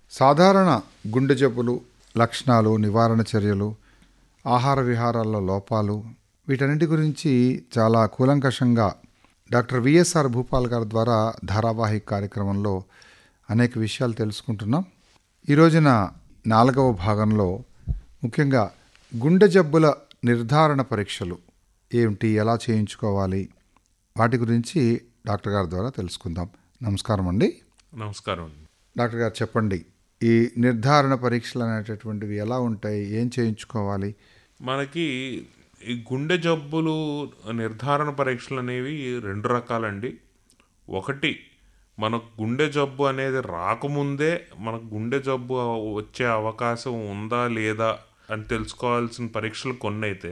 సాధారణ గుండె జబ్బులు లక్షణాలు నివారణ చర్యలు ఆహార విహారాల్లో లోపాలు వీటన్నిటి గురించి చాలా కూలంకషంగా డాక్టర్ విఎస్ఆర్ భూపాల్ గారి ద్వారా ధారావాహిక కార్యక్రమంలో అనేక విషయాలు తెలుసుకుంటున్నాం ఈ రోజున నాలుగవ భాగంలో ముఖ్యంగా గుండె జబ్బుల నిర్ధారణ పరీక్షలు ఏమిటి ఎలా చేయించుకోవాలి వాటి గురించి డాక్టర్ గారి ద్వారా తెలుసుకుందాం నమస్కారం అండి నమస్కారం అండి డాక్టర్ గారు చెప్పండి ఈ నిర్ధారణ పరీక్షలు అనేటటువంటివి ఎలా ఉంటాయి ఏం చేయించుకోవాలి మనకి ఈ గుండె జబ్బులు నిర్ధారణ పరీక్షలు అనేవి రెండు రకాలండి ఒకటి మనకు గుండె జబ్బు అనేది రాకముందే మనకు గుండె జబ్బు వచ్చే అవకాశం ఉందా లేదా అని తెలుసుకోవాల్సిన పరీక్షలు కొన్ని అయితే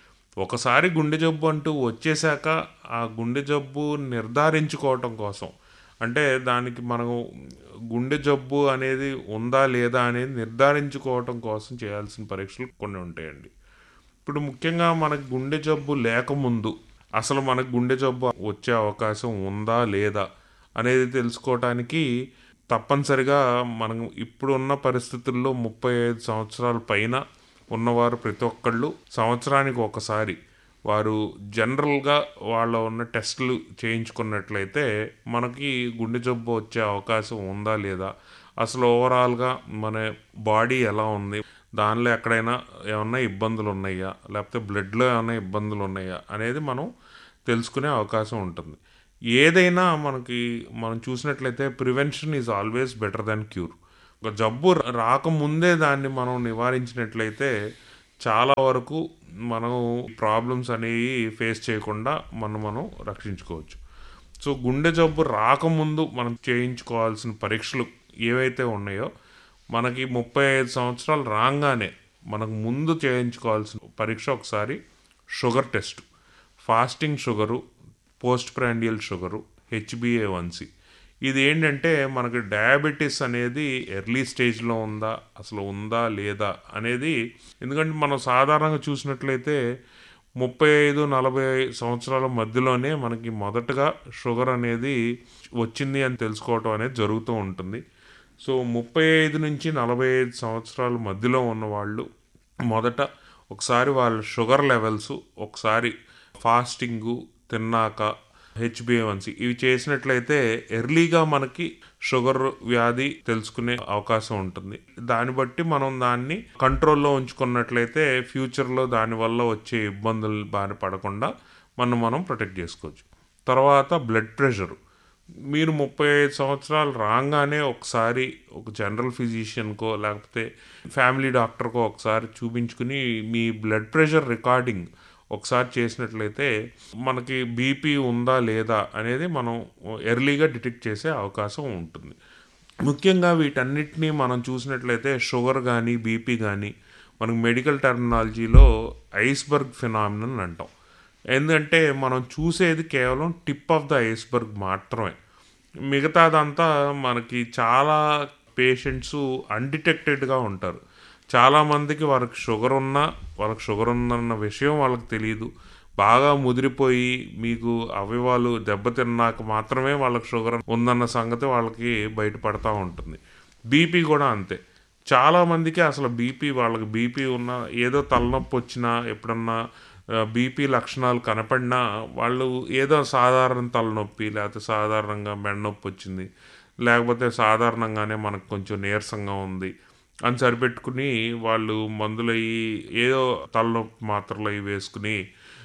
ఒకసారి గుండె జబ్బు అంటూ వచ్చేసాక ఆ గుండె జబ్బు నిర్ధారించుకోవటం కోసం అంటే దానికి మనం గుండె జబ్బు అనేది ఉందా లేదా అనేది నిర్ధారించుకోవటం కోసం చేయాల్సిన పరీక్షలు కొన్ని ఉంటాయండి ఇప్పుడు ముఖ్యంగా మనకు గుండె జబ్బు లేకముందు అసలు మనకు గుండె జబ్బు వచ్చే అవకాశం ఉందా లేదా అనేది తెలుసుకోవటానికి తప్పనిసరిగా మనం ఇప్పుడున్న పరిస్థితుల్లో ముప్పై ఐదు సంవత్సరాల పైన ఉన్నవారు ప్రతి ఒక్కళ్ళు సంవత్సరానికి ఒకసారి వారు జనరల్గా వాళ్ళ ఉన్న టెస్టులు చేయించుకున్నట్లయితే మనకి గుండె జబ్బు వచ్చే అవకాశం ఉందా లేదా అసలు ఓవరాల్గా మన బాడీ ఎలా ఉంది దానిలో ఎక్కడైనా ఏమన్నా ఇబ్బందులు ఉన్నాయా లేకపోతే బ్లడ్లో ఏమైనా ఇబ్బందులు ఉన్నాయా అనేది మనం తెలుసుకునే అవకాశం ఉంటుంది ఏదైనా మనకి మనం చూసినట్లయితే prevention is always better than cure ఒక జబ్బు రాకముందే దాన్ని మనం నివారించినట్లయితే చాలా వరకు మనం ప్రాబ్లమ్స్ అనేవి ఫేస్ చేయకుండా మనం మనం రక్షించుకోవచ్చు సో గుండె జబ్బు రాకముందు మనం చేయించుకోవాల్సిన పరీక్షలు ఏవైతే ఉన్నాయో మనకి ముప్పై ఐదు సంవత్సరాలు రాగానే మనకు ముందు చేయించుకోవాల్సిన పరీక్ష ఒకసారి sugar test fasting sugar post prandial sugar HBA one c ఇది ఏంటంటే మనకి డయాబెటీస్ అనేది ఎర్లీ స్టేజ్లో ఉందా అసలు ఉందా లేదా అనేది ఎందుకంటే మనం సాధారణంగా చూసినట్లయితే ముప్పై ఐదు నలభై సంవత్సరాల మధ్యలోనే మనకి మొదటగా షుగర్ అనేది వచ్చింది అని తెలుసుకోవటం అనేది జరుగుతూ ఉంటుంది సో ముప్పై ఐదు నుంచి నలభై ఐదు సంవత్సరాల మధ్యలో ఉన్న వాళ్ళు మొదట ఒకసారి వాళ్ళ షుగర్ లెవెల్స్ ఒకసారి ఫాస్టింగు తిన్నాక హెచ్బిఏవన్సి ఇవి చేసినట్లయితే ఎర్లీగా మనకి షుగర్ వ్యాధి తెలుసుకునే అవకాశం ఉంటుంది దాన్ని బట్టి మనం దాన్ని కంట్రోల్లో ఉంచుకున్నట్లయితే ఫ్యూచర్లో దానివల్ల వచ్చే ఇబ్బందులు బారి పడకుండా మనం మనం ప్రొటెక్ట్ చేసుకోవచ్చు తర్వాత బ్లడ్ ప్రెషర్ మీరు ముప్పై ఐదు సంవత్సరాలు రాగానే ఒకసారి ఒక జనరల్ ఫిజిషియన్కో లేకపోతే ఫ్యామిలీ డాక్టర్కో ఒకసారి చూపించుకుని మీ బ్లడ్ ప్రెషర్ రికార్డింగ్ ఒకసారి చేసినట్లయితే మనకి బీపీ ఉందా లేదా అనేది మనం ఎర్లీగా డిటెక్ట్ చేసే అవకాశం ఉంటుంది ముఖ్యంగా వీటన్నిటినీ మనం చూసినట్లయితే షుగర్ కానీ బీపీ కానీ మనకు మెడికల్ టెర్మినాలజీలో ఐస్బర్గ్ ఫినామినన్ అంటాం ఎందుకంటే మనం చూసేది కేవలం టిప్ ఆఫ్ ద ఐస్బర్గ్ మాత్రమే మిగతాదంతా మనకి చాలా పేషెంట్స్ అన్డిటెక్టెడ్గా ఉంటారు చాలామందికి వాళ్ళకి షుగర్ ఉన్నా వాళ్ళకి షుగర్ ఉందన్న విషయం వాళ్ళకి తెలియదు బాగా ముదిరిపోయి మీకు అవయవాలు దెబ్బతిన్నాక మాత్రమే వాళ్ళకి షుగర్ ఉందన్న సంగతి వాళ్ళకి బయటపడతా ఉంటుంది బీపీ కూడా అంతే చాలామందికి అసలు బీపీ వాళ్ళకి బీపీ ఉన్న ఏదో తలనొప్పి వచ్చినా ఎప్పుడన్నా బీపీ లక్షణాలు కనపడినా వాళ్ళు ఏదో సాధారణ తలనొప్పి లేకపోతే సాధారణంగా మెడనొప్పి వచ్చింది లేకపోతే సాధారణంగానే మనకు కొంచెం నీరసంగా ఉంది అని సరిపెట్టుకుని వాళ్ళు మందులు అయ్యి ఏదో తలనొప్పి మాత్రలు అవి వేసుకుని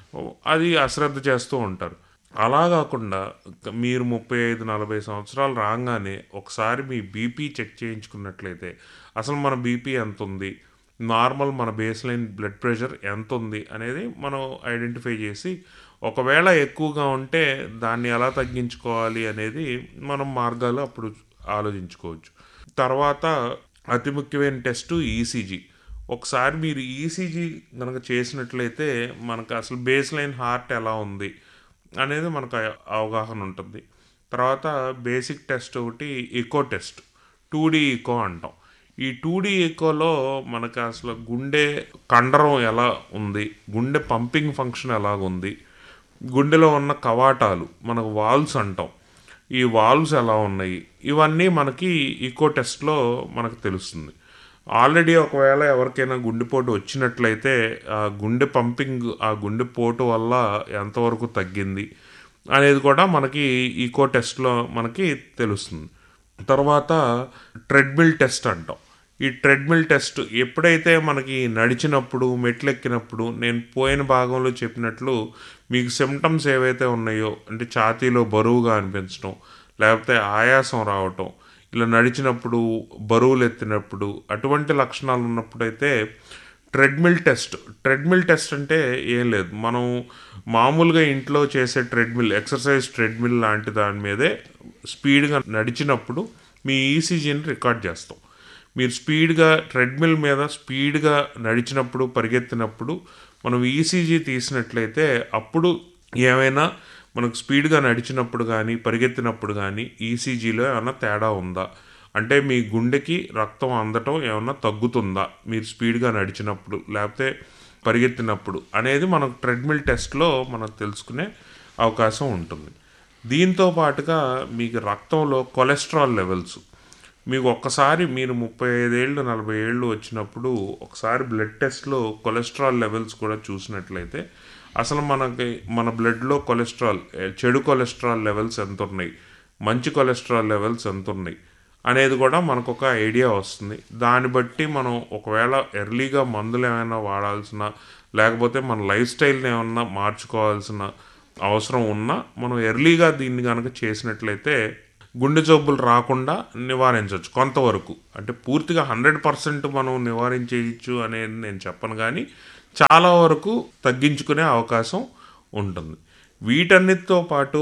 అది అశ్రద్ధ చేస్తూ ఉంటారు అలా కాకుండా మీరు ముప్పై ఐదు నలభై సంవత్సరాలు రాగానే ఒకసారి మీ బీపీ చెక్ చేయించుకున్నట్లయితే అసలు మన బీపీ ఎంత ఉంది నార్మల్ మన బేస్ లైన్ బ్లడ్ ప్రెషర్ ఎంత ఉంది అనేది మనం ఐడెంటిఫై చేసి ఒకవేళ ఎక్కువగా ఉంటే దాన్ని ఎలా తగ్గించుకోవాలి అనేది మనం మార్గాలు అప్పుడు ఆలోచించుకోవచ్చు తర్వాత అతి ముఖ్యమైన టెస్ట్ ఈసీజీ ఒకసారి మీరు ఈసీజీ కనుక చేసినట్లయితే మనకు అసలు బేస్ లైన్ హార్ట్ ఎలా ఉంది అనేది మనకు అవగాహన ఉంటుంది తర్వాత బేసిక్ టెస్ట్ ఒకటి echo test two D echo అంటాం ఈ టూ డీ ఈకోలో మనకు అసలు గుండె కండరం ఎలా ఉంది గుండె పంపింగ్ ఫంక్షన్ ఎలాగుంది గుండెలో ఉన్న కవాటాలు మనకు వాల్స్ అంటాం ఈ వాల్వ్స్ ఎలా ఉన్నాయి ఇవన్నీ మనకి ఈకో టెస్ట్లో మనకు తెలుస్తుంది ఆల్రెడీ ఒకవేళ ఎవరికైనా గుండెపోటు వచ్చినట్లయితే ఆ గుండె పంపింగ్ ఆ గుండెపోటు వల్ల ఎంతవరకు తగ్గింది అనేది కూడా మనకి ఈకో టెస్ట్లో మనకి తెలుస్తుంది తర్వాత ట్రెడ్మిల్ టెస్ట్ అంటాం ఈ ట్రెడ్మిల్ టెస్ట్ ఎప్పుడైతే మనకి నడిచినప్పుడు మెట్లు ఎక్కినప్పుడు నేను పోయిన భాగంలో చెప్పినట్లు మీకు సిమ్టమ్స్ ఏవైతే ఉన్నాయో అంటే ఛాతీలో బరువుగా అనిపించడం లేకపోతే ఆయాసం రావటం ఇలా నడిచినప్పుడు బరువులు ఎత్తినప్పుడు అటువంటి లక్షణాలు ఉన్నప్పుడైతే ట్రెడ్మిల్ టెస్ట్ ట్రెడ్మిల్ టెస్ట్ అంటే ఏం లేదు మనం మామూలుగా ఇంట్లో చేసే ట్రెడ్మిల్ ఎక్సర్సైజ్ ట్రెడ్మిల్ లాంటి దాని మీదే స్పీడ్గా నడిచినప్పుడు మీ ఈసీజీని రికార్డ్ చేస్తాం మీరు స్పీడ్గా ట్రెడ్మిల్ మీద స్పీడ్గా నడిచినప్పుడు పరిగెత్తినప్పుడు మనం ఈసీజీ తీసినట్లయితే అప్పుడు ఏమైనా మనకు స్పీడ్గా నడిచినప్పుడు కానీ పరిగెత్తినప్పుడు కానీ ఈసీజీలో ఏమైనా తేడా ఉందా అంటే మీ గుండెకి రక్తం అందటం ఏమన్నా తగ్గుతుందా మీరు స్పీడ్గా నడిచినప్పుడు లేకపోతే పరిగెత్తినప్పుడు అనేది మనకు ట్రెడ్మిల్ టెస్ట్లో మనం తెలుసుకునే అవకాశం ఉంటుంది దీంతో పాటుగా మీకు రక్తంలో కొలెస్ట్రాల్ లెవెల్స్ మీకు ఒక్కసారి మీరు ముప్పై ఐదేళ్ళు నలభై ఏళ్ళు వచ్చినప్పుడు ఒకసారి బ్లడ్ టెస్ట్లో కొలెస్ట్రాల్ లెవెల్స్ కూడా చూసినట్లయితే అసలు మనకి మన బ్లడ్లో కొలెస్ట్రాల్ చెడు కొలెస్ట్రాల్ లెవెల్స్ ఎంత ఉన్నాయి మంచి కొలెస్ట్రాల్ లెవెల్స్ ఎంత ఉన్నాయి అనేది కూడా మనకు ఒక ఐడియా వస్తుంది దాన్ని బట్టి మనం ఒకవేళ ఎర్లీగా మందులు ఏమైనా వాడాల్సిన లేకపోతే మన లైఫ్ స్టైల్ని ఏమన్నా మార్చుకోవాల్సిన అవసరం ఉన్నా మనం ఎర్లీగా దీన్ని కనుక చేసినట్లయితే గుండె జబ్బులు రాకుండా నివారించవచ్చు కొంతవరకు అంటే పూర్తిగా హండ్రెడ్ పర్సెంట్ మనం నివారించేయచ్చు అనేది నేను చెప్పను కానీ చాలా వరకు తగ్గించుకునే అవకాశం ఉంటుంది వీటన్నిటితో పాటు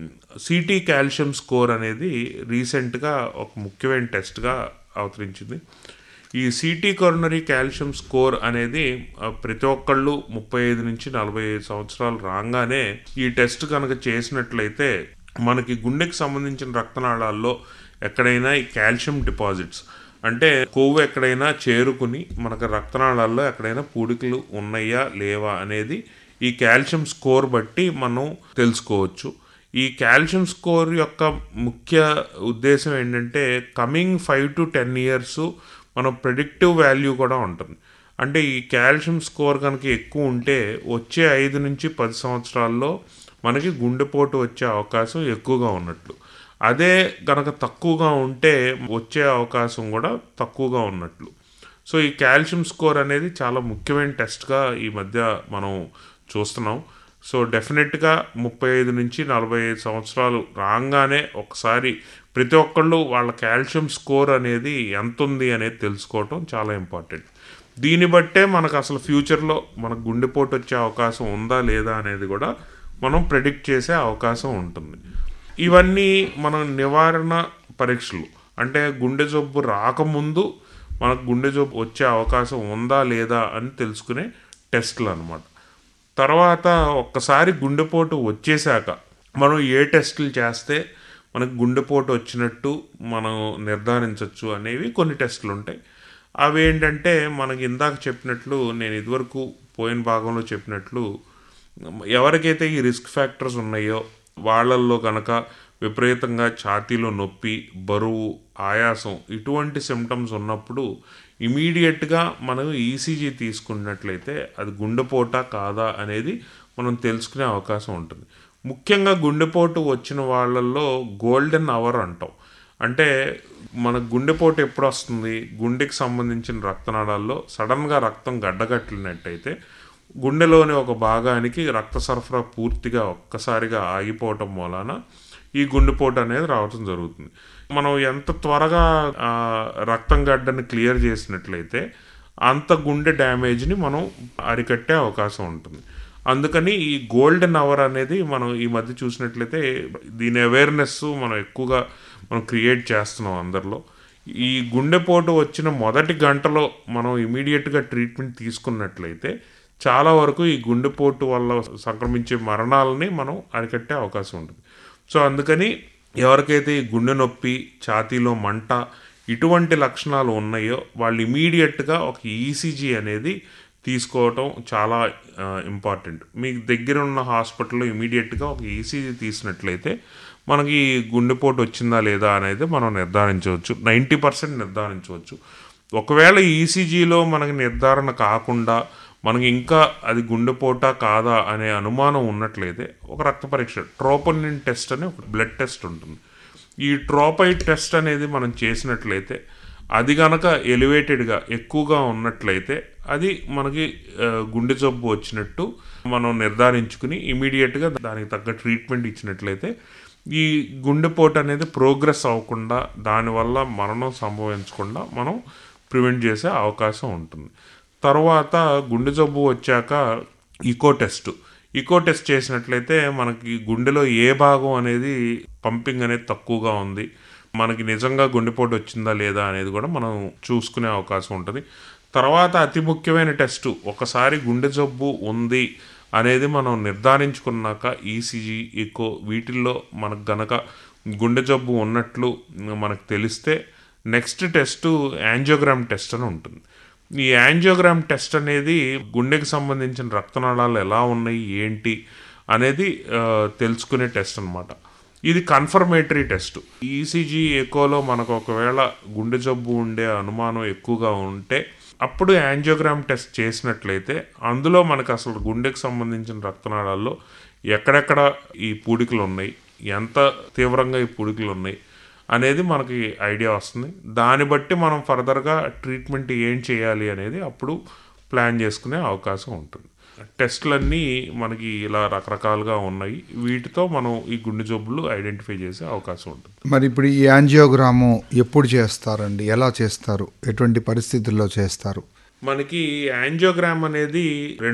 సిటీ కాల్షియం స్కోర్ అనేది రీసెంట్గా ఒక ముఖ్యమైన టెస్ట్గా అవతరించింది ఈ సిటీ కొరనరీ కాల్షియం స్కోర్ అనేది ఆ, ప్రతి ఒక్కళ్ళు ముప్పై ఐదు నుంచి నలభై ఐదు సంవత్సరాలు రాగానే ఈ టెస్ట్ కనుక చేసినట్లయితే మనకి గుండెకి సంబంధించిన రక్తనాళాల్లో ఎక్కడైనా ఈ కాల్షియం డిపాజిట్స్ అంటే కొవ్వు ఎక్కడైనా చేరుకుని మనకు రక్తనాళాల్లో ఎక్కడైనా పూడికలు ఉన్నాయా లేవా అనేది ఈ కాల్షియం స్కోర్ బట్టి మనం తెలుసుకోవచ్చు ఈ కాల్షియం స్కోర్ యొక్క ముఖ్య ఉద్దేశం ఏంటంటే coming five to ten years మన ప్రెడిక్టివ్ వాల్యూ కూడా ఉంటుంది అంటే ఈ కాల్షియం స్కోర్ కనుక ఎక్కువ ఉంటే వచ్చే ఐదు నుంచి పది సంవత్సరాల్లో మనకి గుండెపోటు వచ్చే అవకాశం ఎక్కువగా ఉన్నట్లు అదే గనక తక్కువగా ఉంటే వచ్చే అవకాశం కూడా తక్కువగా ఉన్నట్లు సో ఈ కాల్షియం స్కోర్ అనేది చాలా ముఖ్యమైన టెస్ట్గా ఈ మధ్య మనం చూస్తున్నాం సో డెఫినెట్గా ముప్పై ఐదు నుంచి నలభై ఐదు సంవత్సరాలు రాగానే ఒకసారి ప్రతి ఒక్కళ్ళు వాళ్ళ కాల్షియం స్కోర్ అనేది ఎంత ఉంది అనేది తెలుసుకోవటం చాలా ఇంపార్టెంట్ దీన్ని బట్టే మనకు అసలు ఫ్యూచర్లో మనకు గుండెపోటు వచ్చే అవకాశం ఉందా లేదా అనేది కూడా మనం ప్రెడిక్ట్ చేసే అవకాశం ఉంటుంది ఇవన్నీ మనం నివారణ పరీక్షలు అంటే గుండె జబ్బు రాకముందు మనకు గుండె జబ్బు వచ్చే అవకాశం ఉందా లేదా అని తెలుసుకునే టెస్ట్లు అనమాట తర్వాత ఒక్కసారి గుండెపోటు వచ్చేసాక మనం ఏ టెస్టులు చేస్తే మనకు గుండెపోటు వచ్చినట్టు మనం నిర్ధారించవచ్చు అనేవి కొన్ని టెస్టులు ఉంటాయి అవి ఏంటంటే మనకి ఇందాక చెప్పినట్లు నేను ఇదివరకు పోయిన భాగంలో చెప్పినట్లు ఎవరికైతే ఈ రిస్క్ ఫ్యాక్టర్స్ ఉన్నాయో వాళ్ళల్లో కనుక విపరీతంగా ఛాతీలో నొప్పి బరువు ఆయాసం ఇటువంటి సిమ్టమ్స్ ఉన్నప్పుడు ఇమీడియట్గా మనం ఈసీజీ తీసుకున్నట్లయితే అది గుండెపోట కాదా అనేది మనం తెలుసుకునే అవకాశం ఉంటుంది ముఖ్యంగా గుండెపోటు వచ్చిన వాళ్ళల్లో గోల్డెన్ అవర్ అంటాం అంటే మన గుండెపోటు ఎప్పుడు వస్తుంది గుండెకి సంబంధించిన రక్తనాళాల్లో సడన్గా రక్తం గడ్డగట్టినట్టయితే గుండెలోని ఒక భాగానికి రక్త సరఫరా పూర్తిగా ఒక్కసారిగా ఆగిపోవటం మూలాన ఈ గుండెపోటు అనేది రావటం జరుగుతుంది మనం ఎంత త్వరగా ఆ, రక్తం గడ్డని క్లియర్ చేసినట్లయితే అంత గుండె డ్యామేజ్ని మనం అరికట్టే అవకాశం ఉంటుంది అందుకని ఈ గోల్డెన్ అవర్ అనేది మనం ఈ మధ్య చూసినట్లయితే దీని అవేర్నెస్ మనం ఎక్కువగా మనం క్రియేట్ చేస్తున్నాం అందరిలో ఈ గుండెపోటు వచ్చిన మొదటి గంటలో మనం ఇమీడియట్గా ట్రీట్మెంట్ తీసుకున్నట్లయితే చాలా వరకు ఈ గుండెపోటు వల్ల సంక్రమించే మరణాలని మనం అరికట్టే అవకాశం ఉంటుంది సో అందుకని ఎవరికైతే ఈ గుండె నొప్పి ఛాతీలో మంట ఇటువంటి లక్షణాలు ఉన్నాయో వాళ్ళు ఇమీడియట్గా ఒక ఈసీజీ అనేది తీసుకోవటం చాలా ఇంపార్టెంట్ మీకు దగ్గర ఉన్న హాస్పిటల్లో ఇమీడియట్గా ఒక ఈసీజీ తీసినట్లయితే మనకి గుండెపోటు వచ్చిందా లేదా అనేది మనం నిర్ధారించవచ్చు నైంటీ పర్సెంట్ నిర్ధారించవచ్చు ఒకవేళ ఈసీజీలో మనకి నిర్ధారణ కాకుండా మనకి ఇంకా అది గుండెపోట కాదా అనే అనుమానం ఉన్నట్లయితే ఒక రక్త పరీక్ష ట్రోపోనిన్ టెస్ట్ అని ఒక బ్లడ్ టెస్ట్ ఉంటుంది ఈ ట్రోపైట్ టెస్ట్ అనేది మనం చేసినట్లయితే అది గనక ఎలివేటెడ్గా ఎక్కువగా ఉన్నట్లయితే అది మనకి ఆ, గుండె జబ్బు వచ్చినట్టు మనం నిర్ధారించుకుని ఇమీడియట్గా దానికి తగ్గ ట్రీట్మెంట్ ఇచ్చినట్లయితే ఈ గుండెపోటు అనేది ప్రోగ్రెస్ అవ్వకుండా దానివల్ల మరణం సంభవించకుండా మనం ప్రివెంట్ చేసే అవకాశం ఉంటుంది తర్వాత గుండె జబ్బు వచ్చాక ఈకో టెస్ట్ ఈకో టెస్ట్ చేసినట్లయితే మనకి గుండెలో ఏ భాగం అనేది పంపింగ్ అనేది తక్కువగా ఉంది మనకి నిజంగా గుండెపోటు వచ్చిందా లేదా అనేది కూడా మనం చూసుకునే అవకాశం ఉంటుంది తర్వాత అతి ముఖ్యమైన టెస్ట్ ఒకసారి గుండె జబ్బు ఉంది అనేది మనం నిర్ధారించుకున్నాక ఈసీజీ ఈకో వీటిల్లో మనకు గనక గుండె జబ్బు ఉన్నట్లు మనకు తెలిస్తే నెక్స్ట్ టెస్ట్ యాంజియోగ్రామ్ టెస్ట్ అని ఉంటుంది ఈ యాంజియోగ్రామ్ టెస్ట్ అనేది గుండెకి సంబంధించిన రక్తనాళాలు ఎలా ఉన్నాయి ఏంటి అనేది ఆ, తెలుసుకునే టెస్ట్ అన్నమాట ఇది కన్ఫర్మేటరీ టెస్ట్ ఈసీజీ ఎకోలో మనకు ఒకవేళ గుండె జబ్బు ఉండే అనుమానం ఎక్కువగా ఉంటే అప్పుడు యాంజియోగ్రామ్ టెస్ట్ చేసినట్లయితే అందులో మనకు అసలు గుండెకి సంబంధించిన రక్తనాళాల్లో ఎక్కడెక్కడ ఈ పూడికలు ఉన్నాయి ఎంత తీవ్రంగా ఈ పూడికలు ఉన్నాయి అనేది మనకి ఐడియా వస్తుంది దాన్ని బట్టి మనం ఫర్దర్గా ట్రీట్మెంట్ ఏం చేయాలి అనేది అప్పుడు ప్లాన్ చేసుకునే అవకాశం ఉంటుంది టెస్టులన్నీ మనకి ఇలా రకరకాలుగా ఉన్నాయి వీటితో మనం ఈ గుండె జబ్బులు ఐడెంటిఫై చేసే అవకాశం ఉంటుంది మరి ఇప్పుడు ఈ యాంజియోగ్రాము ఎప్పుడు చేస్తారండి ఎలా చేస్తారు ఎటువంటి పరిస్థితుల్లో చేస్తారు మనకి యాంజియోగ్రామ్ అనేది రెండు